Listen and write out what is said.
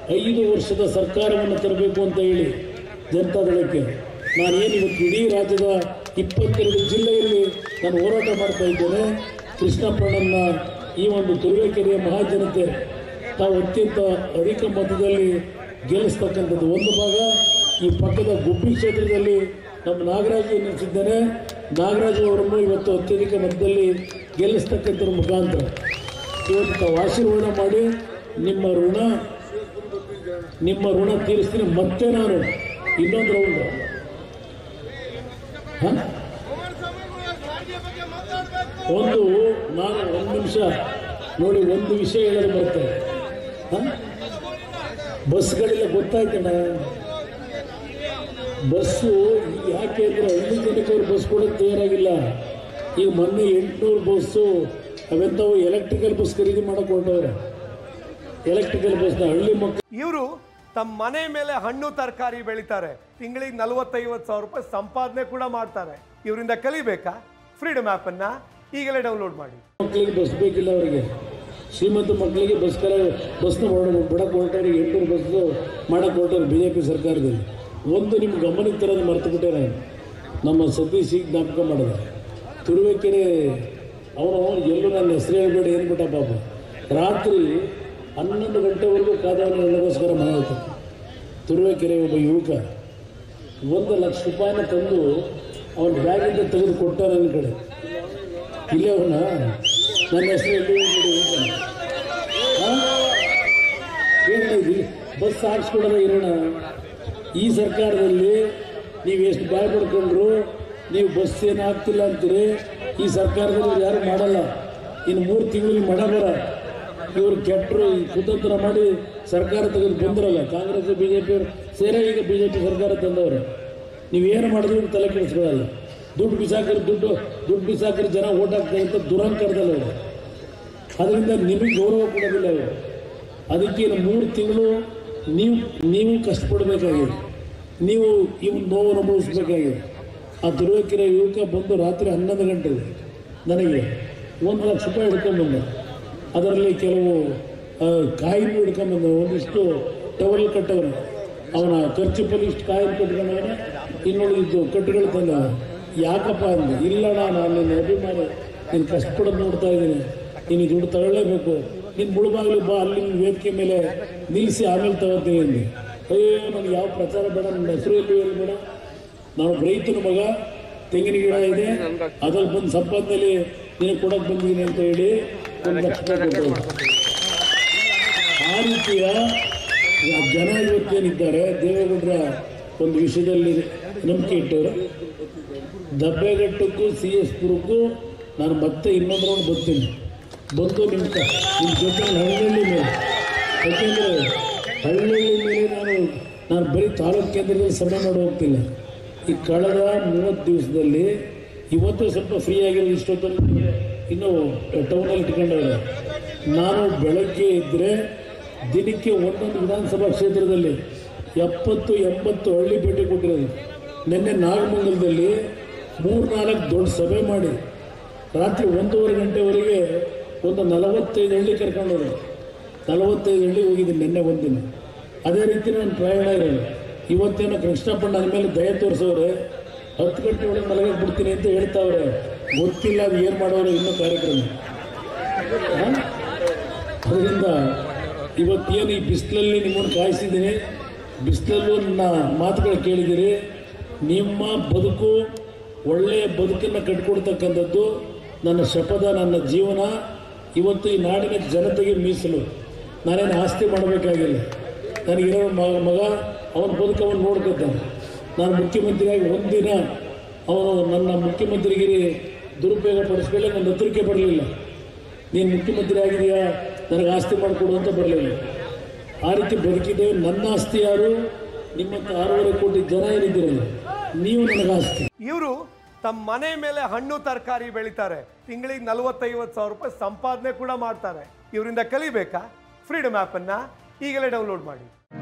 ಐದು ವರ್ಷದ ಸರ್ಕಾರವನ್ನು ತರಬೇಕು ಅಂತ ಹೇಳಿ ಜನತಾದಳಕ್ಕೆ ನಾನೇನು ಇವತ್ತು ಇಡೀ ರಾಜ್ಯದ ಇಪ್ಪತ್ತೆರಡು ಜಿಲ್ಲೆಯಲ್ಲಿ ನಾನು ಹೋರಾಟ ಮಾಡ್ತಾ ಇದ್ದೇನೆ ಕೃಷ್ಣಪ್ಪನನ್ನ ಈ ಒಂದು ತುರುವೇಕೆರೆಯ ಮಹಾಜನತೆ ತಾವು ಅತ್ಯಂತ ಅಧಿಕ ಮತದಲ್ಲಿ ಗೆಲ್ಲಿಸ್ತಕ್ಕಂಥದ್ದು ಒಂದು ಭಾಗ ಈ ಪಕ್ಕದ ಗುಬ್ಬಿ ಕ್ಷೇತ್ರದಲ್ಲಿ ನಮ್ಮ ನಾಗರಾಜು ನಿಲ್ಲಿಸಿದ್ದೇನೆ ನಾಗರಾಜು ಅವರನ್ನು ಇವತ್ತು ಅತ್ಯಧಿಕ ಮತದಲ್ಲಿ ಗೆಲ್ಲಿಸ್ತಕ್ಕಂಥದ್ರ ಮುಖಾಂತರ ಇವತ್ತು ತಾವು ಆಶೀರ್ವಾದ ಮಾಡಿ ನಿಮ್ಮ ಋಣ ನಿಮ್ಮ ಋಣ ತೀರಿಸ್ತೀನಿ ಮತ್ತೆ ನಾನು ಇನ್ನೊಂದು ರೌಂಡ್ ಹ? ಒಂದು ನಾನು ಒಂದು ನಿಮಿಷ ನೋಡಿ ಒಂದು ವಿಷಯ ಹೇಳಲು ಬರ್ತೇನೆ ಹ? ಬಸ್ಗಳೆಲ್ಲ ಗೊತ್ತಾಯ್ತಣ್ಣ ಬಸ್ಸು ಯಾಕೆ ಅಂದ್ರೆ ಹಳ್ಳಿ ಜನಕ್ಕೆ ಅವ್ರು ಬಸ್ ಕೊಡೋಕೆ ತಯಾರಾಗಿಲ್ಲ ಈಗ ಮೊನ್ನೆ ಎಂಟುನೂರು ಬಸ್ಸು ಅವೆಂಥವು ಎಲೆಕ್ಟ್ರಿಕಲ್ ಬಸ್ ಖರೀದಿ ಮಾಡಕ್ಕೆ ಹೊರಟವ್ರೆ ಎಲೆಕ್ಟ್ರಿಕಲ್ ಬಸ್ನ ಹಳ್ಳಿ ಮಕ್ಕಳು ಇವರು ತಮ್ಮ ಮನೆ ಮೇಲೆ ಹಣ್ಣು ತರಕಾರಿ ಬೆಳಿತಾರೆ ತಿಂಗಳಿಗೆ ನಲವತ್ತೈವತ್ತು ಸಾವಿರ ರೂಪಾಯಿ ಸಂಪಾದನೆ ಕೂಡ ಮಾಡ್ತಾರೆ ಇವರಿಂದ ಕಲಿಬೇಕಾ ಫ್ರೀಡಮ್ ಆ್ಯಪನ್ನ ಈಗಲೇ ಡೌನ್ಲೋಡ್ ಮಾಡಿ ಮಕ್ಕಳಿಗೆ ಬಸ್ ಬೇಕಿಲ್ಲ ಅವರಿಗೆ ಶ್ರೀಮಂತ ಮಕ್ಕಳಿಗೆ ಬಸ್ ಕಲ ಬಸ್ನ ಹೊರಡ ಬಿಡಕ್ಕೆ ಹೊರಟವ್ರಿಗೆ ಎಂಟುನೂರು ಬಸ್ ಮಾಡಕ್ಕೆ ಹೊರಟವ್ರು ಬಿ ಜೆ ಪಿ ಸರ್ಕಾರದಲ್ಲಿ ಒಂದು ನಿಮ್ಮ ಗಮನಕ್ಕೆ ತರೋದು ಮರ್ತು ಬಿಟ್ಟೆ ನಾನು ನಮ್ಮ ಸತೀಶ್ ಈಗ ಜ್ಞಾಪಕ ಮಾಡಿದೆ ತುರುವೇಕೆರೆ ಅವನು ಎಲ್ಲೂ ನನ್ನ ಹೆಸರು ಹೇಳ್ಬೇಡ ಏನ್ಬಿಟ್ಟ ಪಾಪ ರಾತ್ರಿ ಹನ್ನೊಂದು ಗಂಟೆವರೆಗೂ ಕಾದವನ ನನಗೋಸ್ಕರ ಮನೆ ಹೋಗ್ತ ತುರುವೇಕೆರೆ ಒಬ್ಬ ಯುವಕ ಒಂದು ಲಕ್ಷ ರೂಪಾಯಿನ ತಂದು ಅವನ ಬ್ಯಾಗಿಂದ ತೆಗೆದು ಕೊಟ್ಟ ನನ್ನ ಕಡೆ ಇಲ್ಲೇ ಅವನ ನನ್ನ ಹೆಸರು ಎಲ್ಲಿ ಹೋಗ್ಬಿಡು ಅಂತಾನೆ. ಹಾ? ಏನಿಲ್ಲ ಇದು ಬಸ್ ಹಾಕ್ಸ್ಕೊಡೋದ ಇರೋಣ ಈ ಸರ್ಕಾರದಲ್ಲಿ ನೀವು ಎಷ್ಟು ಬಾಯ್ ಪಡ್ಕೊಂಡ್ರು ನೀವು ಬಸ್ ಏನು ಆಗ್ತಿಲ್ಲ ಅಂತೀರಿ ಈ ಸರ್ಕಾರದಲ್ಲಿ ಇವ್ರು ಯಾರು ಮಾಡಲ್ಲ ಇನ್ನು ಮೂರು ತಿಂಗಳಿಗೆ ಮಳೆ ಬರ ಇವರು ಕೆಟ್ಟರು ಈ ಕುತಂತ್ರ ಮಾಡಿ ಸರ್ಕಾರ ತೆಗೆದು ಬಂದ್ರಲ್ಲ ಕಾಂಗ್ರೆಸ್ ಬಿ ಜೆ ಪಿಯವರು ಸೇರೇ ಈಗ ಬಿ ಜೆ ಪಿ ಸರ್ಕಾರ ತಂದವರು ನೀವೇನು ಮಾಡಿದ್ರು ಇವ್ರು ತಲೆ ಕೆಡಿಸ್ಕೊಳ್ಳಲ್ಲ ದುಡ್ಡು ಬಿಸಾಕಿದ್ರೆ ದುಡ್ಡು ದುಡ್ಡು ಬಿಸಾಕಿದ್ರೆ ಜನ ಓಟ್ ಹಾಕ್ತಾರೆ ಅಂತ ದುರಂಕಾರದಲ್ಲಿ ಅವರು ಅದರಿಂದ ನಿಮಗೆ ಗೌರವ ಕೊಡೋದಿಲ್ಲ ಅವರು ಅದಕ್ಕೆ ಇನ್ನು ಮೂರು ತಿಂಗಳು ನೀವು ನೀವು ಕಷ್ಟಪಡಬೇಕಾಗಿದೆ ನೀವು ಇವ್ ನೋವು ಅನುಭವಿಸ್ಬೇಕಾಗಿದೆ ಆ ದುರ್ವಕಿರ ಯುವಕ ಬಂದು ರಾತ್ರಿ ಹನ್ನೊಂದು ಗಂಟೆಗೆ ನನಗೆ ಒಂದು ಲಕ್ಷ ರೂಪಾಯಿ ಹಿಡ್ಕೊಂಡ್ಬಂದ ಅದರಲ್ಲಿ ಕೆಲವು ಆ, ಕಾಯಿನ್ ಹಿಡ್ಕೊಂಡ್ಬಂದ ಒಂದಿಷ್ಟು ಟವಲ್ ಕಟ್ಟವನು ಅವನ ಖರ್ಚು ಪಲ್ಲಿ ಇಷ್ಟು ಕಾಯಿನ್ ಕಟ್ಕೊಂಡವನ ಇನ್ನುಳಿದಿದ್ದು ಕಟ್ಟುಗಳು ತಂದ ಯಾಕಪ್ಪ ಅಂದೆ ಇಲ್ಲಣ್ಣ ನಾನು ನಿನ್ನ ಅಭಿಮಾನಿ ನೀನು ಕಷ್ಟಪಡೋದು ನೋಡ್ತಾ ಇದ್ದೀನಿ ನೀನು ಈ ದುಡ್ಡು ತಗೊಳ್ಳೇಬೇಕು ನಿನ್ನ ಮುಳುಬಾಗಿಲು ಬಾ ಅಲ್ಲಿ ನಿನ್ನ ವೇದಿಕೆ ಮೇಲೆ ನಿಲ್ಲಿಸಿ ಆಮೇಲೆ ತಗೋತೀನಿ ಅಂದೆ ಅಯ್ಯೋ ನನಗೆ ಯಾವ ಪ್ರಚಾರ ಬೇಡ ನನ್ನ ಹೆಸರು ಎಲ್ಲಿ ಎಲ್ಲಿ ಬೇಡ ನಾವು ರೈತನ ಮಗ ತೆಂಗಿನ ಗಿಡ ಇದೆ ಅದ್ರಲ್ಲಿ ಬಂದು ಸಂಪಾದನೆಯಲ್ಲಿ ನಿನಗೆ ಕೊಡಕ್ಕೆ ಬಂದಿದ್ದೀನಿ ಅಂತ ಹೇಳಿ ಒಂದು ಲಕ್ಷ ರೂಪಾಯಿ ಕೊಟ್ಟರು ಆ ರೀತಿಯ ಜನ ಇವತ್ತೇನಿದ್ದಾರೆ ದೇವೇಗೌಡರ ಒಂದು ವಿಷಯದಲ್ಲಿ ನಂಬಿಕೆ ಇಟ್ಟವರು ದಬ್ಬೆಘಟ್ಟಕ್ಕೂ ಸಿ ಎಸ್ ಪುರಕ್ಕೂ ನಾನು ಮತ್ತೆ ಇನ್ನೊಂದು ರೌಂಡ್ ಬರ್ತೀನಿ ಬಂದು ನಿಮ್ಮ ಕ ನಿಮ್ಮ ಜೊತೆ ಹಳ್ಳಿ ಮೇಲೆ ಯಾಕೆಂದರೆ ಹಳ್ಳಿ ಮೇಲೆ ನಾನು ನಾನು ಬರೀ ತಾಲೂಕು ಕೇಂದ್ರದಲ್ಲಿ ಸಭೆ ಮಾಡಿ ಹೋಗ್ತಿಲ್ಲ ಈ ಕಳೆದ ಮೂವತ್ತು ದಿವಸದಲ್ಲಿ ಇವತ್ತು ಸ್ವಲ್ಪ ಫ್ರೀ ಆಗಿರೋ ಇಷ್ಟೊತ್ತಲ್ಲಿ ಇನ್ನೂ ಟೌನಲ್ಲಿ ಇಟ್ಕೊಂಡವ್ರೆ ನಾನು ಬೆಳಗ್ಗೆ ಇದ್ದರೆ ದಿನಕ್ಕೆ ಒಂದೊಂದು ವಿಧಾನಸಭಾ ಕ್ಷೇತ್ರದಲ್ಲಿ ಎಪ್ಪತ್ತು ಎಂಬತ್ತು ಹಳ್ಳಿ ಭೇಟಿ ಕೊಟ್ಟಿರೋದು ನಿನ್ನೆ ನಾಗಮಂಗಲದಲ್ಲಿ ಮೂರು ನಾಲ್ಕು ದೊಡ್ಡ ಸಭೆ ಮಾಡಿ ರಾತ್ರಿ ಒಂದೂವರೆ ಗಂಟೆವರೆಗೆ ಒಂದು ನಲವತ್ತೈದು ಹಳ್ಳಿ ಕರ್ಕೊಂಡವರು ನಲವತ್ತೈದು ಹಳ್ಳಿ ಹೋಗಿದ್ದೀನಿ ನಿನ್ನೆ ಒಂದಿನ ಅದೇ ರೀತಿ ನನ್ನ ಪ್ರಯಾಣ ಇರೋದು ಇವತ್ತೇನೋ ಕೃಷ್ಣಪ್ಪ ನನ್ನ ಮೇಲೆ ದಯ ತೋರಿಸೋರೆ ಹತ್ತು ಗಂಟೆ ಒಳಗೆ ಮಲಗಕ್ಕೆ ಬಿಡ್ತೀನಿ ಅಂತ ಹೇಳ್ತಾವ್ರೆ ಗೊತ್ತಿಲ್ಲ ಅದು ಏನು ಮಾಡೋರು ಇನ್ನೂ ಕಾರ್ಯಕ್ರಮ ಹಾ? ಅದರಿಂದ ಇವತ್ತೇನು ಈ ಬಿಸಿಲಲ್ಲಿ ನಿಮ್ಮನ್ನು ಕಾಯಿಸಿದ್ದೀನಿ ಬಿಸಿಲಲ್ಲೂ ನನ್ನ ಮಾತುಗಳು ಕೇಳಿದ್ದೀರಿ ನಿಮ್ಮ ಬದುಕು ಒಳ್ಳೆಯ ಬದುಕನ್ನು ಕಟ್ಕೊಡ್ತಕ್ಕಂಥದ್ದು ನನ್ನ ಶಪಥ ನನ್ನ ಜೀವನ ಇವತ್ತು ಈ ನಾಡಿನ ಜನತೆಗೆ ಮೀಸಲು ನಾನೇನು ಆಸ್ತಿ ಮಾಡಬೇಕಾಗಿಲ್ಲ ನನಗಿರೋ ಮಗ ಮಗ ಅವನ ಬದುಕು ಅವನು ನೋಡ್ಕೊತಾನೆ ನಾನು ಮುಖ್ಯಮಂತ್ರಿಯಾಗಿ ಒಂದಿನ ಅವನು ನನ್ನ ಮುಖ್ಯಮಂತ್ರಿಗಿರಿ ದುರುಪಯೋಗ ಪಡಿಸ್ಕೊಳ್ಳಿ ನನ್ನ ಹತ್ರಕ್ಕೆ ಬರಲಿಲ್ಲ ನೀನು ಮುಖ್ಯಮಂತ್ರಿ ಆಗಿದೆಯಾ ನನಗೆ ಆಸ್ತಿ ಮಾಡಿಕೊಡು ಅಂತ ಬರಲಿಲ್ಲ ಆ ರೀತಿ ಬದುಕಿದ್ದೇವೆ ನನ್ನ ಆಸ್ತಿ ಯಾರು ನಿಮ್ಮಂಥ ಆರೂವರೆ ಕೋಟಿ ಜನ ಏನಿದ್ದೀರಲ್ಲ ನೀವು ನನಗೆ ಆಸ್ತಿ ಇವರು ತಮ್ಮ ಮನೆ ಮೇಲೆ ಹಣ್ಣು ತರಕಾರಿ ಬೆಳಿತಾರೆ ತಿಂಗಳಿಗೆ ನಲವತ್ತೈವತ್ತು ಸಾವಿರ ರೂಪಾಯಿ ಸಂಪಾದನೆ ಕೂಡ ಮಾಡ್ತಾರೆ ಇವರಿಂದ ಕಲಿಬೇಕಾ ಫ್ರೀಡಮ್ ಆ್ಯಪನ್ನು ಈಗಲೇ ಡೌನ್ಲೋಡ್ ಮಾಡಿ